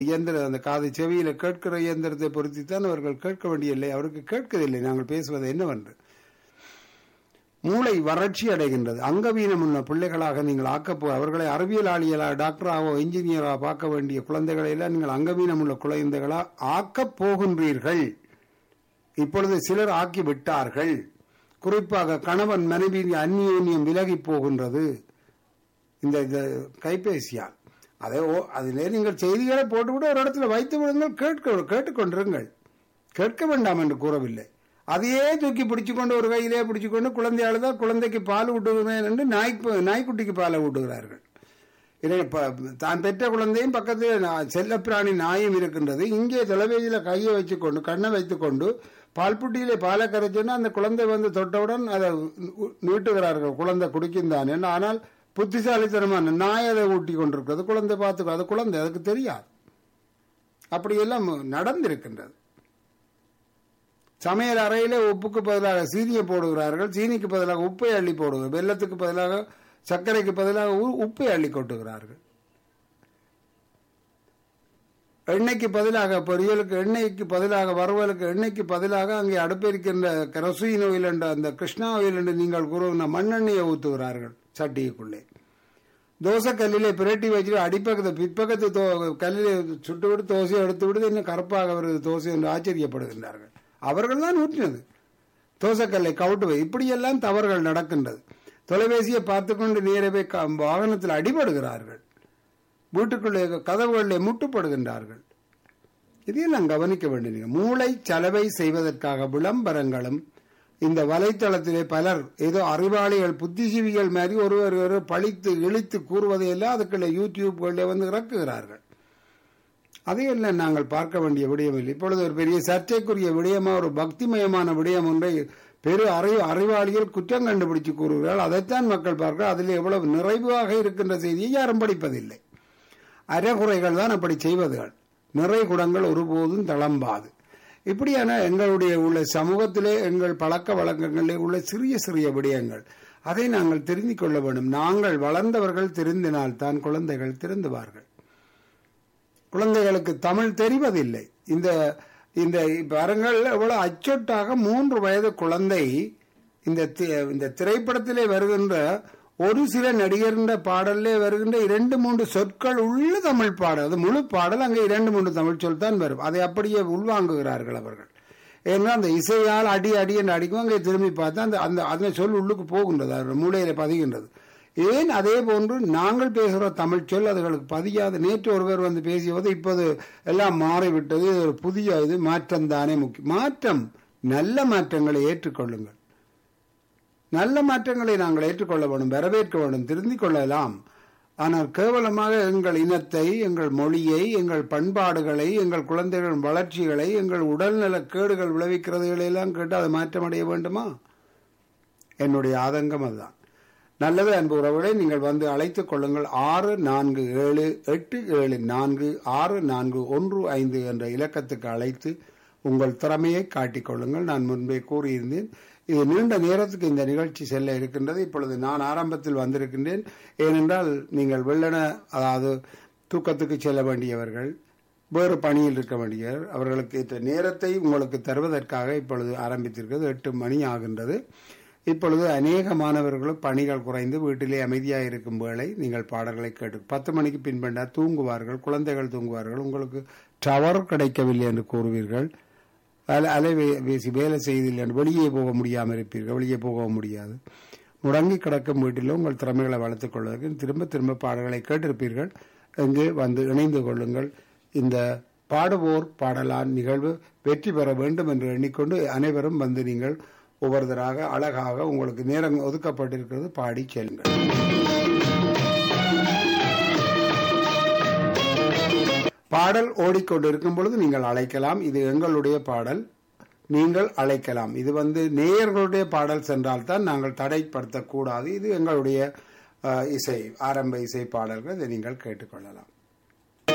இயந்திர அந்த காது செவியில கேட்கிற இயந்திரத்தை பொருத்தித்தான் அவர்கள் கேட்க வேண்டியதில்லை அவருக்கு கேட்கவில்லை நாங்கள் பேசுவது என்னவென்று மூளை வறட்சி அடைகின்றது அங்கவீனம் உள்ள பிள்ளைகளாக நீங்கள் ஆக்கப்போ அவர்களை அறிவியலாளியலா டாக்டராகவோ இன்ஜினியரா பார்க்க வேண்டிய குழந்தைகளை எல்லாம் நீங்கள் அங்கவீனம் உள்ள குழந்தைகளா ஆக்கப் போகின்றீர்கள் இப்பொழுது சிலர் ஆக்கி விட்டார்கள் குறிப்பாக கணவன் மனைவியின் அந்நியோன்யம் விலகி போகின்றது இந்த இந்த கைபேசியால் அதை ஓ- அதிலே நீங்கள் செய்திகளை போட்டுவிட்டு ஒரு இடத்துல வைத்து விடுங்கள் கேட்க கேட்டுக்கொண்டிருங்கள் கேட்க வேண்டாம் என்று கூறவில்லை அதையே தூக்கி பிடிச்சுக்கொண்டு ஒரு கையிலே பிடிச்சுக்கொண்டு குழந்தை அழுதா குழந்தைக்கு பால் ஊட்டுகிறேன் என்று நாய்க்கு நாய்க்குட்டிக்கு பாலை ஊட்டுகிறார்கள் இதை ப- தான் பெற்ற குழந்தையும் பக்கத்தில் நா- செல்லப்பிராணி நாயும் இருக்கின்றது இங்கே தொலைபேசியில கையை வச்சுக்கொண்டு கண்ணை வைத்துக்கொண்டு பால்புட்டியிலே பாலை கரைச்சோன்னா அந்த குழந்தை வந்து தொட்டவுடன் அதை உ- நீட்டுகிறார்கள் குழந்தை குடிக்கும் தானே ஆனால் புத்திசாலித்தனமான நாய் அதை ஊட்டி கொண்டிருக்கிறது குழந்தை பார்த்துக்கோ அது குழந்தை அதுக்கு தெரியாது அப்படியெல்லாம் நடந்திருக்கின்றது சமையல் அறையிலே உப்புக்கு பதிலாக சீனியை போடுகிறார்கள் சீனிக்கு பதிலாக உப்பை அள்ளி போடுகிறார்கள் வெள்ளத்துக்கு பதிலாக சர்க்கரைக்கு பதிலாக உ- உப்பை அள்ளி கொட்டுகிறார்கள் எண்ணெய்க்கு பதிலாக பொரியலுக்கு எண்ணெய்க்கு பதிலாக வறுவலுக்கு எண்ணெய்க்கு பதிலாக அங்கே அடுப்பிருக்கின்ற கரசூயின் ஆயில் என்ற அந்த கிருஷ்ணா ஆயில் என்று நீங்கள் கூறுகிற மண்ணெண்ணெயை ஊற்றுகிறார்கள் சட்டிக்குள்ளே தோசை கல்லிலே பிரட்டி வச்சுட்டு அடிப்பக்கத்தை பிற்பக்கத்து தோ கல்லிலே சுட்டு விட்டு தோசையை எடுத்து விடுது இன்னும் கருப்பாக வருது தோசை என்று ஆச்சரியப்படுகின்றார்கள் அவர்கள் தான் ஊற்றினது தோசைக்கல்லை கவுட்டு வை இப்படியெல்லாம் தவறுகள் நடக்கின்றது தொலைபேசியை பார்த்துக்கொண்டு நேரவே க- வாகனத்தில் அடிபடுகிறார்கள் வீட்டுக்குள்ளே கதவுகளிலே முட்டுப்படுகின்றார்கள் இதையெல்லாம் கவனிக்க வேண்டிய மூளை சலவை செய்வதற்காக விளம்பரங்களும் இந்த வலைத்தளத்திலே பலர் ஏதோ அறிவாளிகள் புத்திஜீவிகள் மாதிரி ஒருவர் ஒருவர் பழித்து இழித்து கூறுவதையெல்லாம் அதுக்குள்ள யூடியூப்களில் வந்து இறக்குகிறார்கள் அதையெல்லாம் நாங்கள் பார்க்க வேண்டிய விடயம் இல்லை இப்பொழுது ஒரு பெரிய சர்ச்சைக்குரிய விடயமா ஒரு பக்திமயமான விடயம் ஒன்றை பெரு அறிவு அறிவாளிகள் குற்றம் கண்டுபிடிச்சு கூறுகிறார்கள் அதைத்தான் மக்கள் பார்க்க அதில் எவ்வளவு நிறைவாக இருக்கின்ற செய்தியை யாரும் படிப்பதில்லை அறகுறைகள் தான் அப்படி செய்வதுகள் நிறை குடங்கள் ஒருபோதும் தளம்பாது இப்படியான எங்களுடைய உள்ள சமூகத்திலே எங்கள் பழக்க வழக்கங்களிலே உள்ள சிறிய சிறிய விடயங்கள் அதை நாங்கள் தெரிந்து கொள்ள வேண்டும் நாங்கள் வளர்ந்தவர்கள் திருந்தினால் தான் குழந்தைகள் திருந்துவார்கள் குழந்தைகளுக்கு தமிழ் தெரிவதில்லை இந்த இந்த பாருங்கள் எவ்வளவு அச்சொட்டாக மூன்று வயது குழந்தை இந்த தி- இந்த திரைப்படத்திலே வருகின்ற ஒரு சில நடிகர்ன்ற பாடல்லே வருகின்ற இரண்டு மூன்று சொற்கள் உள்ள தமிழ் பாடல் அது முழு பாடல் அங்கே இரண்டு மூன்று தமிழ் சொல் தான் வரும் அதை அப்படியே உள்வாங்குகிறார்கள் அவர்கள் ஏன்னா அந்த இசையால் அடி அடி என்று அடிக்கும் அங்கே திரும்பி பார்த்தா அந்த அந்த அந்த சொல் உள்ளுக்கு போகின்றது அது மூளையில பதிகின்றது ஏன் அதே போன்று நாங்கள் பேசுகிற தமிழ் சொல் அதுகளுக்கு பதியாது நேற்று ஒருவர் வந்து பேசியது இப்போது எல்லாம் மாறிவிட்டது இது ஒரு புதிய இது மாற்றம் தானே முக்கியம் மாற்றம் நல்ல மாற்றங்களை ஏற்றுக்கொள்ளுங்கள் நல்ல மாற்றங்களை நாங்கள் ஏற்றுக்கொள்ள வேண்டும் வரவேற்க வேண்டும் திருந்திக் கொள்ளலாம் ஆனால் கேவலமாக எங்கள் இனத்தை எங்கள் மொழியை எங்கள் பண்பாடுகளை எங்கள் குழந்தைகளின் வளர்ச்சிகளை எங்கள் உடல்நல கேடுகள் விளைவிக்கிறதுகளை எல்லாம் கேட்டு அதை மாற்றமடைய வேண்டுமா என்னுடைய ஆதங்கம் அதுதான் நல்லது அன்பு உறவுகளை நீங்கள் வந்து அழைத்துக் கொள்ளுங்கள் ஆறு நான்கு ஏழு எட்டு ஏழு நான்கு ஆறு நான்கு ஒன்று ஐந்து என்ற இலக்கத்துக்கு அழைத்து உங்கள் திறமையை காட்டிக் கொள்ளுங்கள் நான் முன்பே கூறியிருந்தேன் இது நீண்ட நேரத்துக்கு இந்த நிகழ்ச்சி செல்ல இருக்கின்றது இப்பொழுது நான் ஆரம்பத்தில் வந்திருக்கின்றேன் ஏனென்றால் நீங்கள் வெள்ளன அதாவது தூக்கத்துக்கு செல்ல வேண்டியவர்கள் வேறு பணியில் இருக்க வேண்டியவர் அவர்களுக்கு ஏற்ற நேரத்தை உங்களுக்கு தருவதற்காக இப்பொழுது ஆரம்பித்திருக்கிறது எட்டு மணி ஆகின்றது இப்பொழுது அநேக மாணவர்களும் பணிகள் குறைந்து வீட்டிலே அமைதியாக இருக்கும் வேளை நீங்கள் பாடல்களை கேட்டு பத்து மணிக்கு பின்பண்டா தூங்குவார்கள் குழந்தைகள் தூங்குவார்கள் உங்களுக்கு டவர் கிடைக்கவில்லை என்று கூறுவீர்கள் அலை அலைபேசி வேலை செய்தில்லை என்று வெளியே போக முடியாமல் இருப்பீர்கள் வெளியே போக முடியாது முடங்கி கிடக்கும் வீட்டிலும் உங்கள் திறமைகளை வளர்த்துக் கொள்வதற்கு திரும்ப திரும்ப பாடல்களை கேட்டிருப்பீர்கள் இங்கு வந்து இணைந்து கொள்ளுங்கள் இந்த பாடுவோர் பாடலான் நிகழ்வு வெற்றி பெற வேண்டும் என்று எண்ணிக்கொண்டு அனைவரும் வந்து நீங்கள் ஒவ்வொருத்தராக அழகாக உங்களுக்கு நேரம் ஒதுக்கப்பட்டிருக்கிறது பாடி செல்லுங்கள் பாடல் ஓடிக்கொண்டிருக்கும் பொழுது நீங்கள் அழைக்கலாம் இது எங்களுடைய பாடல் நீங்கள் அழைக்கலாம் இது வந்து நேயர்களுடைய பாடல் சென்றால்தான் நாங்கள் தடைப்படுத்தக்கூடாது இது எங்களுடைய அஹ், இசை ஆரம்ப இசை பாடல்கள் இதை நீங்கள் கேட்டுக்கொள்ளலாம்